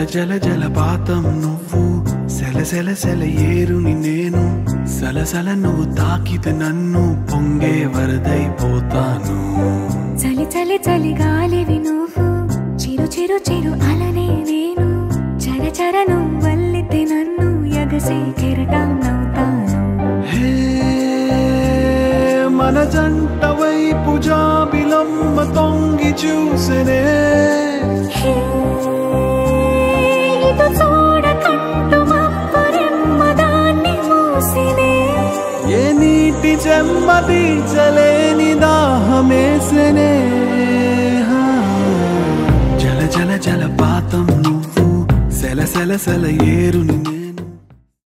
జల జలపాతం నువ్వు సెల సెల సెల ఏరుని నేను సలసల నువ్వు తాకితే నన్ను పొంగే వరదైపోతాను చలి చలి చలి గాలివి నువ్వు చిరు చిరు చిరు అలనే నేను చర చర నువ్వల్లితే నన్ను ఎగసే కెరటం నవ్వుతాను హే మన జంట వైపు జాబిలమ్మ తొంగి చూసెనే హే, ఇటు చూడకంటూ మబ్బురెమ్మ దాన్ని మూసినే ఏ నీటి చెమ్మ తీర్చలేని దాహమేసెనే హా. జల జల జలపాతం నువ్వు సెల సెల సెల ఏరుని నేను